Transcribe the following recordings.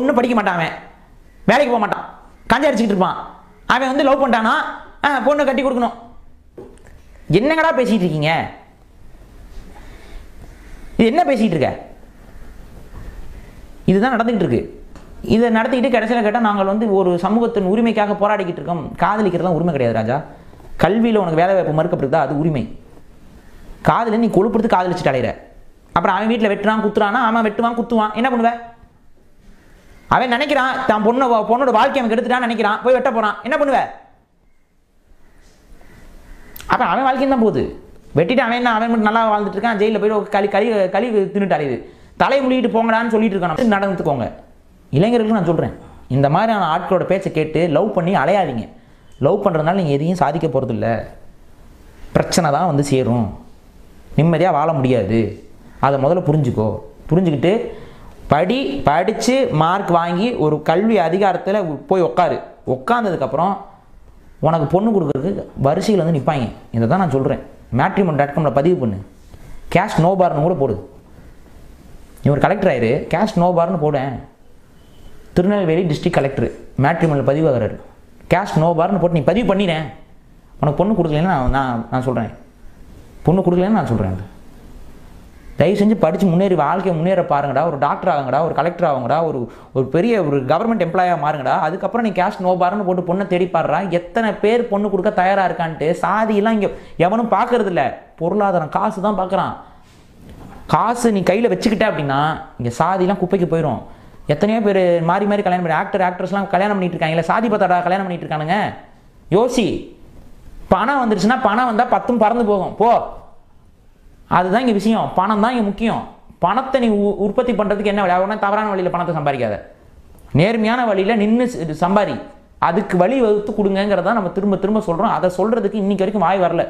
ஒன்றும் படிக்க மாட்டான் அவன் வேலைக்கு போக மாட்டான் கஞ்சா அடிச்சுக்கிட்டு இருப்பான் அவன் வந்து லவ் பண்ணிட்டானா ஆ பொண்ணை கட்டி கொடுக்கணும் என்னங்கடா பேசிட்டு இருக்கீங்க இது என்ன பேசிட்டு இருக்க இதுதான் நடந்துகிட்டு இருக்கு இதை நடத்திக்கிட்டு கடைசியில் கேட்டால் நாங்கள் வந்து ஒரு சமூகத்தின் உரிமைக்காக போராடிக்கிட்டு இருக்கோம் காதலிக்கிறதுலாம் உரிமை கிடையாது ராஜா கல்வியில் உனக்கு வேலை வாய்ப்பு மறுக்கப்படுதா அது உரிமை காதல நீ கொழுப்படுத்து காதலிச்சுட்டு அலையிற அப்புறம் அவன் வீட்டில் வெட்டுறான் குத்துறானா அவன் வெட்டுவான் குத்துவான் என்ன பண்ணுவ அவன் நினைக்கிறான் தான் பொண்ணு பொண்ணோட வாழ்க்கை அவன் கெடுத்துட்டான்னு நினைக்கிறான் போய் வெட்ட போறான் என்ன பண்ணுவ அப்ப அவன் வாழ்க்கையும் தான் போகுது வெட்டிட்டு அவன் என்ன அவன் மட்டும் நல்லா வாழ்ந்துட்டு இருக்கான் ஜெயிலில் போய் ஒரு களி களி களி தின்னுட்டு அலையுது தலை முடிக்கிட்டு போங்கடான்னு சொல்லிட்டு இருக்கான் நடந்துக்கோங்க இளைஞர்களுக்கு நான் சொல்றேன் இந்த மாதிரியான ஆட்களோட பேச்சை கேட்டு லவ் பண்ணி அலையாதீங்க லவ் பண்றதுனால நீங்க எதையும் சாதிக்க போறது இல்ல பிரச்சனை தான் வந்து சேரும் நிம்மதியாக வாழ முடியாது அதை முதல்ல புரிஞ்சுக்கோ புரிஞ்சுக்கிட்டு படி படித்து மார்க் வாங்கி ஒரு கல்வி அதிகாரத்தில் போய் உட்காரு உட்காந்ததுக்கப்புறம் உனக்கு பொண்ணு கொடுக்குறதுக்கு வரிசையில் வந்து நிற்பாங்க இதை தான் நான் சொல்கிறேன் மேட்ரிமோன் டாட் காமில் பதிவு பண்ணு கேஷ் நோ பார்னு கூட போடு நீ ஒரு கலெக்டர் ஆயிரு கேஷ் நோ பார்னு போடேன் திருநெல்வேலி டிஸ்ட்ரிக்ட் கலெக்டர் மேட்ரிமோனில் பதிவாகிறாரு கேஷ் நோ பார்னு போட்டு நீ பதிவு பண்ணினேன் உனக்கு பொண்ணு கொடுக்கலன்னு நான் நான் நான் சொல்கிறேன் பொண்ணு கொடுக்கலன்னு நான் சொல்கிறேன் தயவு செஞ்சு படித்து முன்னேறி வாழ்க்கையை முன்னேற பாருங்கடா ஒரு டாக்டர் ஆகுங்கடா ஒரு கலெக்டர் ஆகுங்கடா ஒரு ஒரு பெரிய ஒரு கவர்மெண்ட் எம்ப்ளாயாக மாறுங்கடா அதுக்கப்புறம் நீ கேஷ் நோ பார்னு போட்டு பொண்ணை தேடி பாடுறா எத்தனை பேர் பொண்ணு கொடுக்க தயாராக இருக்கான்ட்டு சாதியெல்லாம் இங்கே எவனும் பார்க்கறது இல்ல பொருளாதாரம் காசு தான் பார்க்குறான் காசு நீ கையில் வச்சுக்கிட்ட அப்படின்னா இங்கே சாதிலாம் குப்பைக்கு போயிடும் எத்தனையோ பேர் மாறி மாறி கல்யாணம் பண்ணி ஆக்டர் ஆக்ட்ரஸ்லாம் கல்யாணம் பண்ணிட்டு இருக்காங்க சாதி பத்தாடா கல்யாணம் பண்ணிட்டு இருக்கானுங்க யோசி பணம் வந்துருச்சுன்னா பணம் வந்தால் பத்தும் பறந்து போகும் போ அதுதான் இங்கே விஷயம் பணம் தான் இங்கே முக்கியம் பணத்தை நீ உ- உற்பத்தி பண்ணுறதுக்கு என்ன வழி அவனா தவறான வழியில் பணத்தை சம்பாதிக்காத நேர்மையான வழியில் நின்று சம்பாரி அதுக்கு வழி வகுத்து கொடுங்கங்கிறத நம்ம திரும்ப திரும்ப சொல்கிறோம் அதை சொல்கிறதுக்கு இன்னைக்கு வரைக்கும் வாய் வரல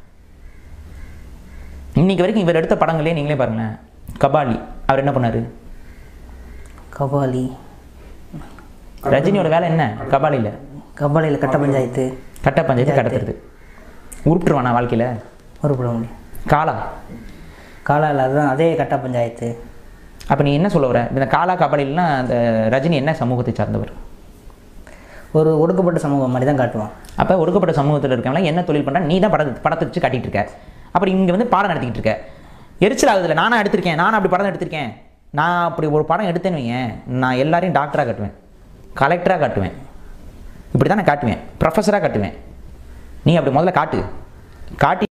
இன்னைக்கு வரைக்கும் இவர் எடுத்த படங்களே நீங்களே பாருங்களேன் கபாலி அவர் என்ன பண்ணாரு கபாலி ரஜினியோட வேலை என்ன கபாலியில் கபாலியில் கட்ட பஞ்சாயத்து கட்ட பஞ்சாயத்து கடத்துறது உருப்பிட்டுருவானா வாழ்க்கையில் உருப்பிட முடியும் காலா காலால் அதுதான் அதே கட்ட பஞ்சாயத்து அப்போ நீ என்ன சொல்ல வர இந்த காலா கபாலிலாம் அந்த ரஜினி என்ன சமூகத்தை சார்ந்தவர் ஒரு ஒடுக்கப்பட்ட சமூகம் மாதிரி தான் காட்டுவான் அப்போ ஒடுக்கப்பட்ட சமூகத்தில் இருக்கவங்களாம் என்ன தொழில் பண்ணுறா நீ தான் படத்தை படத்தை வச்சு காட்டிட்டு இருக்க அப்படி இங்கே வந்து பாடம் நடத்திக்கிட்டு இருக்க எரிச்சல் ஆகுதுல நானா எடுத்திருக்கேன் நானும் அப்படி படம் எடுத்திருக்கேன் நான் அப்படி ஒரு படம் எடுத்தேன்னு வையேன் நான் எல்லாரையும் டாக்டராக காட்டுவேன் கலெக்டராக காட்டுவேன் இப்படி தான் நான் காட்டுவேன் ப்ரொஃபஸராக காட்டுவேன் நீ அப்படி முதல்ல காட்டு காட்டி